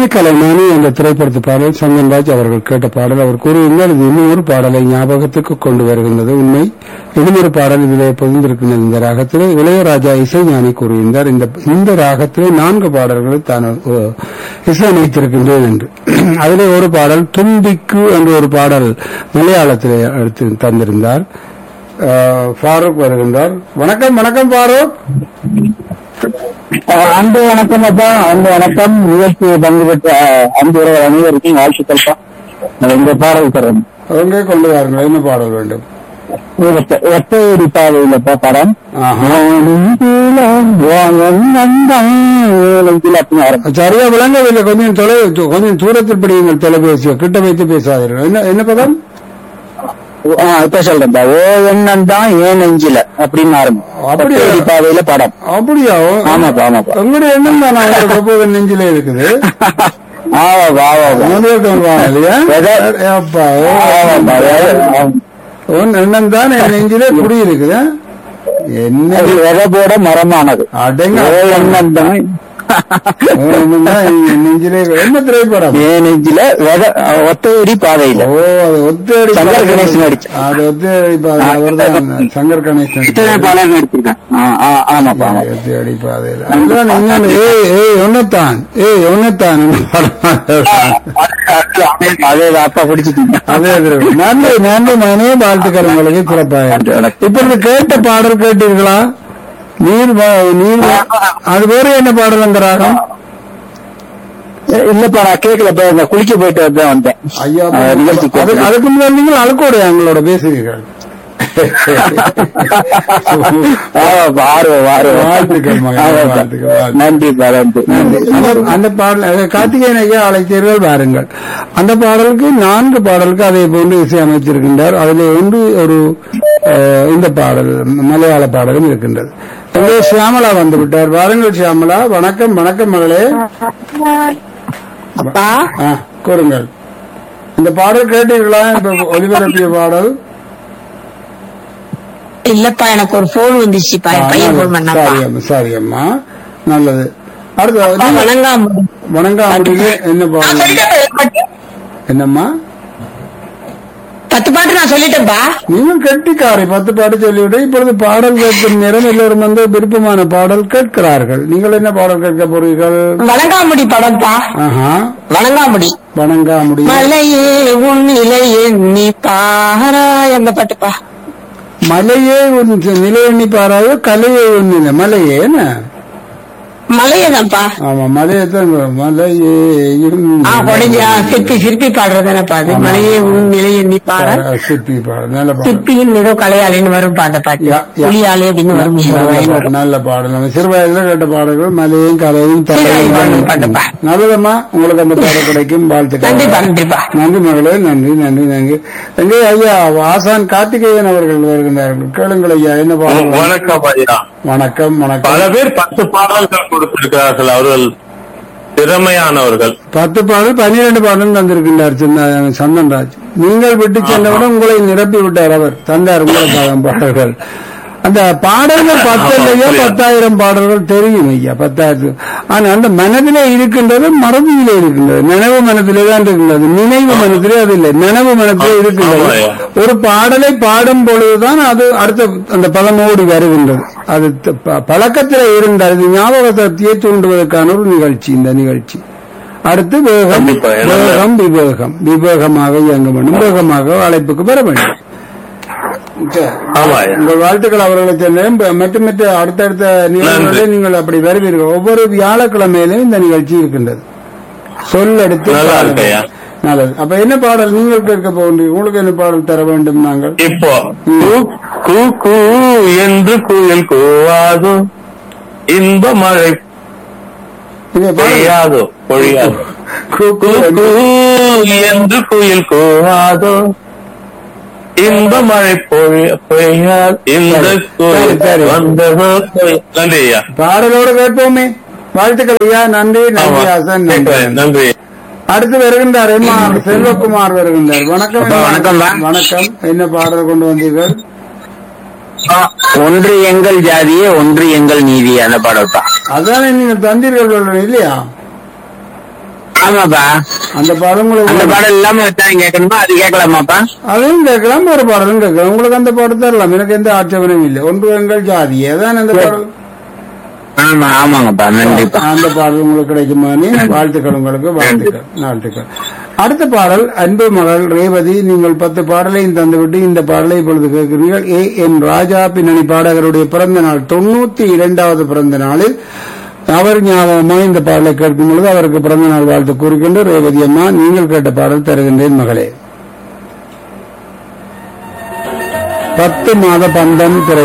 நெஞ்சு கலைமானி என்ற திரைப்படத்து பாடல் சங்கன்ராஜ் அவர்கள் கேட்ட பாடல் அவர் கூறியிருந்தார் இது இன்னும் ஒரு பாடலை ஞாபகத்துக்கு கொண்டு வருகின்றது உண்மை இன்னும் ஒரு பாடல் இதிலே புகுந்திருக்கின்றது இந்த ராகத்திலே இளையராஜா இசைஞானி கூறியிருந்தார் இந்த இந்த ராகத்திலே நான்கு பாடல்களை தான் அஹ், இசையமைத்திருக்கின்றேன் என்று அதிலே ஒரு பாடல் தும்பிக்கு என்ற ஒரு பாடல் மலையாளத்திலே எடுத்து தந்திருந்தார் அஹ், ஃபாரூக் வருகின்றார் வணக்கம் வணக்கம் ஃபாரூக் அன்பு வணக்கம் அப்பா அன்பு வணக்கம் நிகழ்ச்சியை பங்கு பெற்ற அன்பு உறவு அனைவருக்கும் வாழ்த்துக்கள்ப்பா இந்த பாடல் தரேன் அவங்க கொண்டு வாருங்கள் என்ன பாடல் வேண்டும் ஒத்தையடி பாதையிலப்பா படம் ஆஹா. அப்படின்னு சரியா விளங்கவில்லை கொஞ்சம் தொலை கொஞ்சம் தூரத்தில் படியுங்கள் தொலைபேசியை கிட்ட வைத்து பேசாதீர்கள் என்ன என்ன பதம் இப்ப சொல்றேன்ப்பா ஓ எண்ணம் தான் ஏன் நெஞ்சில அப்படின்னு ஆரம்பம் அப்படியா? ஒத்தையடி பாதையில படம் அப்படியா ஆமாப்பா ஆமாப்பா உங்களுடைய எண்ணம் தான் உங்களுக்கு எப்போது நெஞ்சிலே இருக்குது ஆமாப்பா ஆமாப்பா முதல் சொல்றாங்க இல்லையா எதை? அப்பா ஓ, ஆமாப்பா ஆமா. உன் எண்ணம் தான் என் நெஞ்சிலே குடி இருக்குது என்ன அது விதை போட மரமானது அடங்க ஓ எண்ணம் தான் உன் எண்ணம் தான் என் நெஞ்சிலே என்ன திரைப்படம் ஏன் நெஞ்சில விதை ஒத்தையடி பாதையில ஓ அது ஒத்தேடி சங்கர் கணேசன் நடிச்ச. அது ஒத்தேடி அவர் தான் சங்கர் கணேசன் பாடல் நடிச்சிருக்கேன் ஆமாப்பா ஆமா ஒத்தேடி பாதையில் அதுதான் இன்னொன்னு ஏய் ஏய் ஒன்னத்தான் ஏய் ஒன்னத்தான் அதே அப்பா பிடிச்சிட்டீங்க அதே திரு- நன்றி நன்றி மகனே வாழ்த்துக்கள் உங்களுக்கு சிறப்பாக இப்பொழுது கேட்ட பாடல் கேட்டீர்களா நீர் வ- நீர் வ- அது வேற என்ன பாடல் அந்த ராகம் இல்லப்பா நான் கேட்கல இப்ப இந்த குளிக்க போயிட்டு வந்து வந்தேன் ஐயா ஆ, நிகழ்ச்சி அது- கேட்கல. அதுக்கு முதல் நீங்கள் அழுக்கோடு எங்களோட பேசுகிறீர்கள் ஆமாப்பா, ஆர்வம் ஆர்வம் வாழ்த்துக்கள் மகனே, ஆமாப்பா. வாழ்த்துக்கள், வாழ்த்துக்கள். நன்றிப்பா நன்றி நன்றி அந்த- அந்த பாடல் அது கார்த்திகேயன் ஐயா அழைத்தீர்கள் வாருங்கள் அந்த பாடலுக்கு நான்கு பாடலுக்கு அதே போன்று இசை அமைத்திருக்கின்றார் அதில் ஒன்று ஒரு அஹ், இந்த பாடல் மலையாள பாடலும் இருக்கின்றது இங்கே சியாமலா வந்து விட்டார் வாருங்கள் சியாமலா வணக்கம் வணக்கம் மகளே அப்பா ஆ, கூறுங்கள் இந்த பாடல் கேட்டீர்களா இப்ப ஒலிபரப்பிய பாடல் இல்லப்பா எனக்கு ஒரு போன் வந்துச்சுப்பா என் பையன் போன் பண்ணாப்பா சரி அம்மா சரி அம்மா நல்லது அடுத்து அப்பா, வணங்காம வணங்காமுடியிலே என்ன நான் பாடல் சொல்லிட்டேன் என்னம்மா பத்து பாட்டு நான் சொல்லிட்டேன்ப்பா நீங்கள் கெட்டிக்காரை பத்து பாட்டு சொல்லிவிட்டு இப்பொழுது பாடல் கேட்கும் நேரம் எல்லோரும் வந்து விருப்பமான பாடல் கேட்கிறார்கள் நீங்கள் என்ன பாடல் கேட்க போறீர்கள் வணங்காமுடி படம்ப்பா ஆஹா வணங்காமுடி வணங்காமுடி மலையே உன் நிலை எண்ணி பாராய் அந்த பாட்டுப்பா மலையே உன் நிலை எண்ணி பாராயோ கலையே உன் நிலை மலையே என்ன மலையே தான்ப்பா ஆமா மலையை தான் மலையே உன் ஆ கொடைஞ்சா சிற்பி சிற்பி பாடுறதுதானப்பா அது மலையே உன் நிலை எண்ணி பாரா ஆ, சிற்பி பாடல் நல்ல பாடல் சிற்பியின் ஏதோ கலையாளின்னு வரும் பாட்ட பாட்டு யா, யா. புலியாளி அப்படின்னு வரும் நல்ல பாடல், நல்ல பாடல் நம்ம சிறு வயதுல கேட்ட பாடல்கள் மலையும் கலையும் சரி, தலையும் பாட்டுப்பா. நல்லதம்மா உங்களுக்கு அந்த பாடல் கிடைக்கும் வாழ்த்துக்கள் நன்றிப்பா நன்றிப்பா நன்றி மகளே நன்றி நன்றி நன்றி எங்கே ஐயா ஆசான் கார்த்திகேயன் அவர்கள் வருகின்றார்கள் கேளுங்கள் ஐயா என்ன பாடல் வணக்கம் ஐயா வணக்கம் பல வணக்கம் பேர் பத்து பாடல்கள் கொடுத்திருக்கிறார்கள் அவர்கள் திறமையானவர்கள் பத்து பாடல் பன்னிரண்டு பாடல் தந்திருக்கின்றார் சின்ன சந்தன்ராஜ் நீங்கள் விட்டு சென்றவுடன் உங்களை நிரப்பி விட்டார் அவர் தந்தார் உங்களை பா- பாடல்கள் அந்த பாடல்கள் பத்து இல்லையா அப்படியா? பத்தாயிரம் பாடல்கள் தெரியும் ஐயா பத்தாயிரத்து ஆனா அந்த மனதிலே இருக்கின்றது மறதியிலே இருக்கின்றது நினைவு மனத்திலே தான் இருக்கின்றது நினைவு மனத்திலே அது இல்லை நினைவு மனத்திலே இருக்கின்றது ஆமாய்யா. ஒரு பாடலை பாடும் பொழுதுதான் அது அடுத்த அந்த பதமோடு வருகின்றது அது த- ப- பழக்கத்தில் இருந்தால் இது ஞாபக சக்தியை தூண்டுவதற்கான ஒரு நிகழ்ச்சி இந்த நிகழ்ச்சி அடுத்து வேகம் கண்டிப்பா, ஏன்னா- வேகம் விவேகம் விவேகமாக இயங்க வேண்டும் வேகமாக அழைப்புக்கு பெற வேண்டும் சரி. ஆமாய்யா. உங்கள் வாழ்த்துக்கள் அவர்களுக்கு சென்றேன் மற்ற மற்ற அடுத்தடுத்த நிகழ்வுகளில் நன்றி. நீங்கள் அப்படி வருவீர்கள் ஒவ்வொரு வியாழக்கிழமையிலும் இந்த நிகழ்ச்சி இருக்கின்றது சொல் எடுத்து நல்லா பாடுங்கள். இருக்கையா. நல்லது அப்ப என்ன பாடல் நீங்கள் கேட்க போகின்றீர்கள் உங்களுக்கு என்ன பாடல் தர வேண்டும் நாங்கள் இப்போ கூ கூ கூ என்று குயில் கூவாதோ இன்ப மழை நீங்க பாடுங்க. பெய்யாதோ பொழியாதோ கூ, கூ கூ என்று. கூ என்று குயில் கூவாதோ இன்ப மழை பொழிய பெய்யாது இந்த சரி, குயில் சரி. வந்ததோ பொய்- நன்றி ஐயா பாடலோடு கேட்போமே வாழ்த்துக்கள் ஐயா நன்றி ஆமா நன்றி ஹசன் நன்றி கேட்கிறேன். நன்றி அடுத்து வருகின்றார் எம்ஆர் செல்வகுமார் வருகின்றார் வணக்கம் அப்பா, வணக்கம் பா. வணக்கம் என்ன பாடல் கொண்டு வந்தீர்கள் ஒன்று எங்கள் ஜாதியே ஒன்று எங்கள் நீதி அந்த பாடல் தான் அதானே நீங்க தந்தீர்கள் இல்லையா ஆமாப்பா அந்த பாடல் அந்த உங்களுக்கு பாடல் இல்லாம வச்சாங்க கேட்கணுமா அது கேட்கலாமாப்பா அதையும் கேட்கலாம் ஒரு பாடலும் கேட்கலாம் உங்களுக்கு அந்த பாடல் தரலாம் எனக்கு எந்த ஆட்சேபனையும் இல்லை ஒன்று எங்கள் ஜாதி ஏதான் அந்த பாடல் ஆமா ஆமாங்கப்பா நன்றிப்பா அந்த பாடல் உங்களுக்கு கிடைக்குமானே வாழ்த்துக்கள் உங்களுக்கு வாழ்த்துக்கள் வாழ்த்துக்கள் அடுத்த பாடல் அன்பு மகள் ரேவதி நீங்கள் பத்து பாடலையும் தந்துவிட்டு இந்த பாடலை இப்பொழுது கேட்கிறீர்கள் ஏ என் ராஜா பின்னணி பாடகருடைய பிறந்த நாள் தொண்ணூத்தி இரண்டாவது பிறந்த நாளில் அவர் ஞாபகமா இந்த பாடலை கேட்கும் பொழுது அவருக்கு பிறந்த நாள் வாழ்த்து கூறுகின்ற ரேவதி அம்மா நீங்கள் கேட்ட பாடல் தருகின்றேன் மகளே பத்து மாத பந்தம் திரை